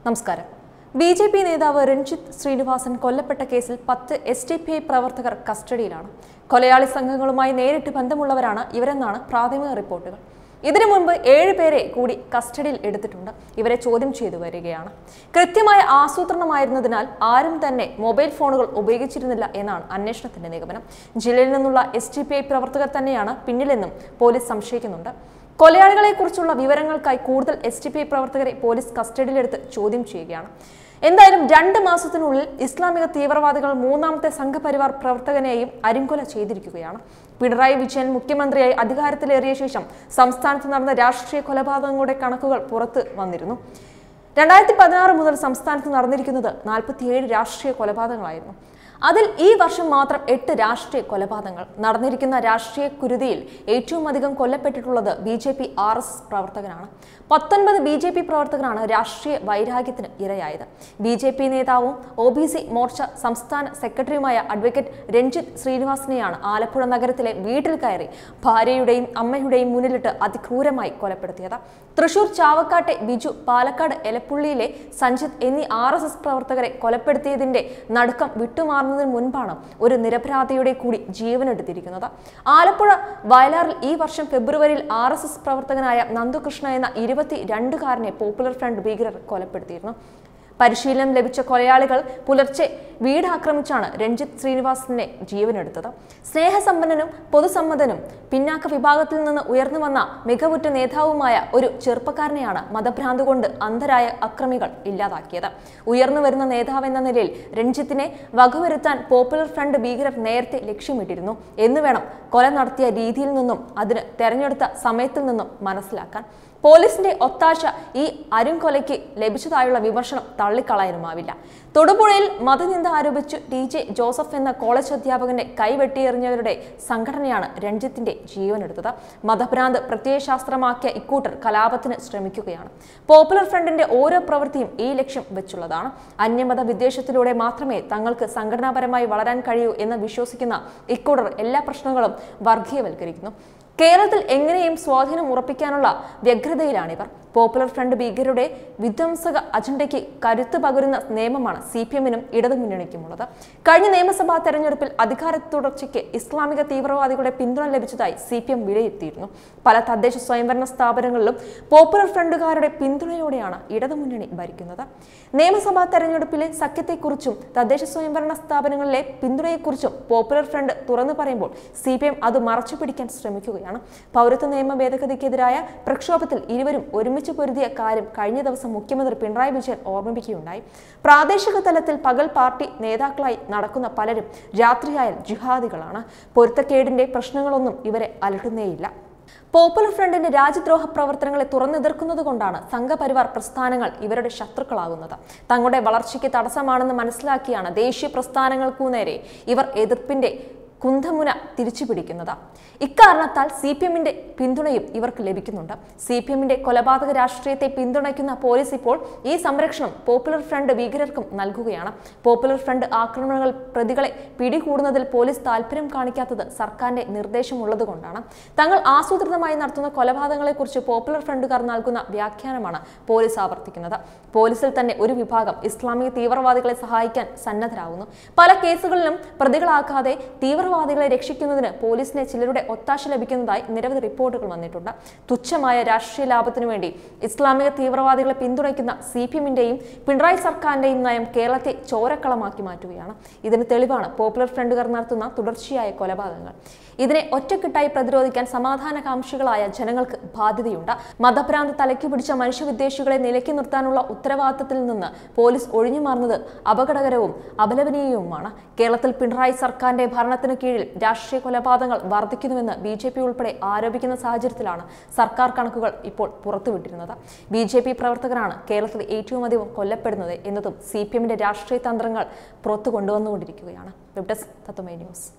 നമസ്കാരം B J P നേതാവ് രഞ്ജിത്ത് ശ്രീനിവാസൻ കൊല്ലപ്പെട്ട കേസിൽ പത്ത് എസ് ഡി പി ഐ പ്രവർത്തകർ കസ്റ്റഡിയിലാണ് കൊലയാളി സംഘങ്ങളുമായി നേരിട്ട് ബന്ധമുള്ളവരാണ് ഇവരെന്നാണ് പ്രാഥമിക റിപ്പോർട്ടുകൾ ഇതിനു മുൻപ് ഏഴ് പേരെ കൂടി കസ്റ്റഡിയിൽ എടുത്തിട്ടുണ്ട് ഇവരെ ചോദ്യം ചെയ്തു വരികയാണ് കൃത്യമായ ആസൂത്രണമായിരുന്നതിനാൽ ആരും തന്നെ മൊബൈൽ ഫോണുകൾ ഉപയോഗിച്ചിരുന്നില്ല എന്നാണ് അന്വേഷണത്തിന്റെ നിഗമനം ജില്ലയിൽ നിന്നുള്ള എസ് ഡി പി ഐ പ്രവർത്തകർ തന്നെയാണ് പിന്നിലെന്നും പോലീസ് സംശയിക്കുന്നുണ്ട് കൊലയാളികളെക്കുറിച്ചുള്ള വിവരങ്ങൾക്കായി കൂടുതൽ എസ് ടി പി ഐ പ്രവർത്തകരെ പോലീസ് കസ്റ്റഡിയിലെടുത്ത് ചോദ്യം ചെയ്യുകയാണ് എന്തായാലും രണ്ട് മാസത്തിനുള്ളിൽ ഇസ്ലാമിക തീവ്രവാദികൾ മൂന്നാമത്തെ സംഘപരിവാർ പ്രവർത്തകനെയും അരിങ്കൊല ചെയ്തിരിക്കുകയാണ് പിണറായി വിജയൻ മുഖ്യമന്ത്രിയായി അധികാരത്തിലേറിയ ശേഷം സംസ്ഥാനത്ത് നടന്ന രാഷ്ട്രീയ കൊലപാതകങ്ങളുടെ കണക്കുകൾ പുറത്ത് വന്നിരുന്നു രണ്ടായിരത്തി പതിനാറ് മുതൽ സംസ്ഥാനത്ത് നടന്നിരിക്കുന്നത് നാൽപ്പത്തിയേഴ് രാഷ്ട്രീയ കൊലപാതകങ്ങളായിരുന്നു അതിൽ ഈ വർഷം മാത്രം എട്ട് രാഷ്ട്രീയ കൊലപാതകങ്ങൾ നടന്നിരിക്കുന്ന രാഷ്ട്രീയ കുരുതിയിൽ ഏറ്റവും അധികം കൊല്ലപ്പെട്ടിട്ടുള്ളത് B J P R S S പ്രവർത്തകനാണ് പത്തൊൻപത് ബി ജെ പി പ്രവർത്തകരാണ് രാഷ്ട്രീയ വൈരാഗ്യത്തിന് ഇരയായത് ബി ജെ പി നേതാവും ഒ ബി സി മോർച്ച സംസ്ഥാന സെക്രട്ടറിയുമായ അഡ്വക്കേറ്റ് രഞ്ജിത്ത് ശ്രീനിവാസിനെയാണ് ആലപ്പുഴ നഗരത്തിലെ വീട്ടിൽ കയറി ഭാര്യയുടെയും അമ്മയുടെയും മുന്നിലിട്ട് അതിക്രൂരമായി കൊലപ്പെടുത്തിയത് തൃശൂർ ചാവക്കാട്ടെ ബിജു പാലക്കാട് എലപ്പുള്ളിയിലെ സഞ്ജിത്ത് എന്നീ ആർ എസ് എസ് പ്രവർത്തകരെ കൊലപ്പെടുത്തിയതിന്റെ നടുക്കം വിട്ടുമാറുന്നതിന് മുൻപാണ് ഒരു നിരപരാധിയുടെ കൂടി ജീവനെടുത്തിരിക്കുന്നത് ആലപ്പുഴ വയലാറിൽ ഈ വർഷം ഫെബ്രുവരിയിൽ ആർ എസ് എസ് പ്രവർത്തകനായ നന്ദുകൃഷ്ണ എന്ന ഇരുപത്തി രണ്ടുകാരനെ പോപ്പുലർ ഫ്രണ്ട് ഭീകരർ കൊലപ്പെടുത്തിയിരുന്നു പരിശീലനം ലഭിച്ച കൊലയാളികൾ പുലർച്ചെ വീട് ആക്രമിച്ചാണ് രഞ്ജിത്ത് ശ്രീനിവാസനെ ജീവനെടുത്തത് സ്നേഹസമ്പന്നനും പൊതുസമ്മതനും പിന്നാക്ക വിഭാഗത്തിൽ നിന്ന് ഉയർന്നു വന്ന മികവുറ്റ നേതാവുമായ ഒരു ചെറുപ്പക്കാരനെയാണ് മതഭ്രാന്ത് കൊണ്ട് അന്ധരായ അക്രമികൾ ഇല്ലാതാക്കിയത് ഉയർന്നു വരുന്ന നേതാവെന്ന നിലയിൽ രഞ്ജിത്തിനെ വകവരുത്താൻ പോപ്പുലർ ഫ്രണ്ട് ഭീകരർ നേരത്തെ ലക്ഷ്യമിട്ടിരുന്നു എന്ന് വേണം കൊല നടത്തിയ രീതിയിൽ നിന്നും അതിന് തെരഞ്ഞെടുത്ത സമയത്തിൽ നിന്നും മനസ്സിലാക്കാൻ പോലീസിന്റെ ഒത്താശ ഈ അരുംകൊലയ്ക്ക് ലഭിച്ചതായുള്ള വിമർശനം തള്ളിക്കളയാനുമാവില്ല തൊടുപുഴയിൽ മതനിന്ദ ആരോപിച്ച് ടി ജെ ജോസഫ് എന്ന കോളേജ് അധ്യാപകന്റെ കൈവെട്ടിയെറിഞ്ഞവരുടെ സംഘടനയാണ് രഞ്ജിത്തിന്റെ ജീവനെടുത്തത് മതഭ്രാന്ത് പ്രത്യയശാസ്ത്രമാക്കിയ ഇക്കൂട്ടർ കലാപത്തിന് ശ്രമിക്കുകയാണ് പോപ്പുലർ ഫ്രണ്ടിന്റെ ഓരോ പ്രവൃത്തിയും ഈ ലക്ഷ്യം വെച്ചുള്ളതാണ് അന്യമത വിദ്വേഷത്തിലൂടെ മാത്രമേ തങ്ങൾക്ക് സംഘടനാപരമായി വളരാൻ കഴിയൂ എന്ന് വിശ്വസിക്കുന്ന ഇക്കൂട്ടർ എല്ലാ പ്രശ്നങ്ങളും വർഗീയവൽക്കരിക്കുന്നു കേരളത്തിൽ എങ്ങനെയും സ്വാധീനം ഉറപ്പിക്കാനുള്ള വ്യഗ്രതയിലാണിവർ പോപ്പുലർ ഫ്രണ്ട് ഭീകരരുടെ വിധ്വംസക അജണ്ടയ്ക്ക് കരുത്ത് പകരുന്ന നിയമമാണ് സി പി എമ്മിനും ഇടതുമുന്നണിക്കുമുള്ളത് കഴിഞ്ഞ നിയമസഭാ തെരഞ്ഞെടുപ്പിൽ അധികാര തുടർച്ചയ്ക്ക് ഇസ്ലാമിക തീവ്രവാദികളുടെ പിന്തുണ ലഭിച്ചതായി സി പി എം വിലയിരുത്തിയിരുന്നു പല തദ്ദേശ സ്വയംഭരണ സ്ഥാപനങ്ങളിലും പോപ്പുലർ ഫ്രണ്ടുകാരുടെ പിന്തുണയോടെയാണ് ഇടതുമുന്നണി ഭരിക്കുന്നത് നിയമസഭാ തെരഞ്ഞെടുപ്പിലെ സഖ്യത്തെക്കുറിച്ചും തദ്ദേശ സ്വയംഭരണ സ്ഥാപനങ്ങളിലെ പിന്തുണയെക്കുറിച്ചും പോപ്പുലർ ഫ്രണ്ട് തുറന്നു പറയുമ്പോൾ സി പി എം അത് മറച്ചു പിടിക്കാൻ ശ്രമിക്കുകയാണ് പൗരത്വ നിയമ ഭേദഗതിക്കെതിരായ പ്രക്ഷോഭത്തിൽ ഇരുവരും ഒരുമിച്ച് പൊരുതിയ കാര്യം കഴിഞ്ഞ ദിവസം മുഖ്യമന്ത്രി പിണറായി വിജയൻ ഓർമ്മിപ്പിക്കുകയുണ്ടായി പ്രാദേശിക തലത്തിൽ പകൽ പാർട്ടി നേതാക്കളായി നടക്കുന്ന പലരും രാത്രിയായാൽ ജിഹാദികളാണ് പൊരുത്തക്കേടിന്റെ പ്രശ്നങ്ങളൊന്നും ഇവരെ അലട്ടുന്നേയില്ല പോപ്പുലർ ഫ്രണ്ടിന്റെ രാജ്യദ്രോഹ പ്രവർത്തനങ്ങളെ തുറന്നെതിർക്കുന്നത് കൊണ്ടാണ് സംഘപരിവാർ പ്രസ്ഥാനങ്ങൾ ഇവരുടെ ശത്രുക്കളാകുന്നത് തങ്ങളുടെ വളർച്ചയ്ക്ക് തടസ്സമാണെന്ന് മനസ്സിലാക്കിയാണ് ദേശീയ പ്രസ്ഥാനങ്ങൾക്കു നേരെ ഇവർ എതിർപ്പിന്റെ കുന്തമുന തിരിച്ചു പിടിക്കുന്നത് ഇക്കാരണത്താൽ സി പി എമ്മിന്റെ പിന്തുണയും ഇവർക്ക് ലഭിക്കുന്നുണ്ട് സി പി എമ്മിന്റെ കൊലപാതക രാഷ്ട്രീയത്തെ പിന്തുണയ്ക്കുന്ന പോലീസ് ഇപ്പോൾ ഈ സംരക്ഷണം പോപ്പുലർ ഫ്രണ്ട് ഭീകരർക്കും നൽകുകയാണ് പോപ്പുലർ ഫ്രണ്ട് ആക്രമണങ്ങൾ പ്രതികളെ പിടികൂടുന്നതിൽ പോലീസ് താല്പര്യം കാണിക്കാത്തത് സർക്കാരിന്റെ നിർദ്ദേശമുള്ളതുകൊണ്ടാണ് തങ്ങൾ ആസൂത്രിതമായി നടത്തുന്ന കൊലപാതകങ്ങളെക്കുറിച്ച് പോപ്പുലർ ഫ്രണ്ടുകാർ നൽകുന്ന വ്യാഖ്യാനമാണ് പോലീസ് ആവർത്തിക്കുന്നത് പോലീസിൽ തന്നെ ഒരു വിഭാഗം ഇസ്ലാമിക തീവ്രവാദികളെ സഹായിക്കാൻ സന്നദ്ധരാകുന്നു പല കേസുകളിലും പ്രതികളാക്കാതെ തീവ്രവാദികളെ രക്ഷിക്കുന്നതിന് പോലീസിനെ ചിലരുടെ ഒത്താശ ലഭിക്കുന്നതായി നിരവധി റിപ്പോർട്ടുകൾ വന്നിട്ടുണ്ട് തുച്ഛമായ രാഷ്ട്രീയ ലാഭത്തിനു വേണ്ടി ഇസ്ലാമിക തീവ്രവാദികളെ പിന്തുണയ്ക്കുന്ന സി പി എമ്മിന്റെയും പിണറായി സർക്കാരിന്റെയും നയം കേരളത്തെ ചോരക്കളമാക്കി മാറ്റുകയാണ് ഇതിന് തെളിവാണ് പോപ്പുലർ ഫ്രണ്ടുകാർ നടത്തുന്ന തുടർച്ചയായ കൊലപാതകങ്ങൾ ഇതിനെ ഒറ്റക്കെട്ടായി പ്രതിരോധിക്കാൻ സമാധാനകാംക്ഷികളായ ജനങ്ങൾക്ക് ബാധ്യതയുണ്ട് മതഭ്രാന്ത് തലയ്ക്ക് പിടിച്ച മനുഷ്യവിദ്വേഷികളെ നിലയ്ക്ക് നിർത്താനുള്ള ഉത്തരവാദിത്തത്തിൽ നിന്ന് പോലീസ് ഒഴിഞ്ഞു മാറുന്നത് അപകടകരവും അപലപനീയവുമാണ് കേരളത്തിൽ പിണറായി സർക്കാരിന്റെ ഭരണത്തിന് കീഴിൽ രാഷ്ട്രീയ കൊലപാതകങ്ങൾ വർദ്ധിക്കുന്നുവെന്ന് ബി ജെ പി ഉൾപ്പെടെ ആരോപിക്കുന്ന സാഹചര്യത്തിലാണ് സർക്കാർ കണക്കുകൾ ഇപ്പോൾ പുറത്തുവിട്ടിരുന്നത് ബി ജെ പി പ്രവർത്തകരാണ് കേരളത്തിൽ ഏറ്റവും അധികം കൊല്ലപ്പെടുന്നത് എന്നതും സി പി എമ്മിന്റെ രാഷ്ട്രീയ തന്ത്രങ്ങൾ പുറത്തു കൊണ്ടുവന്നുകൊണ്ടിരിക്കുകയാണ് വെബ് ഡെസ്ക് തത്വമേ ന്യൂസ്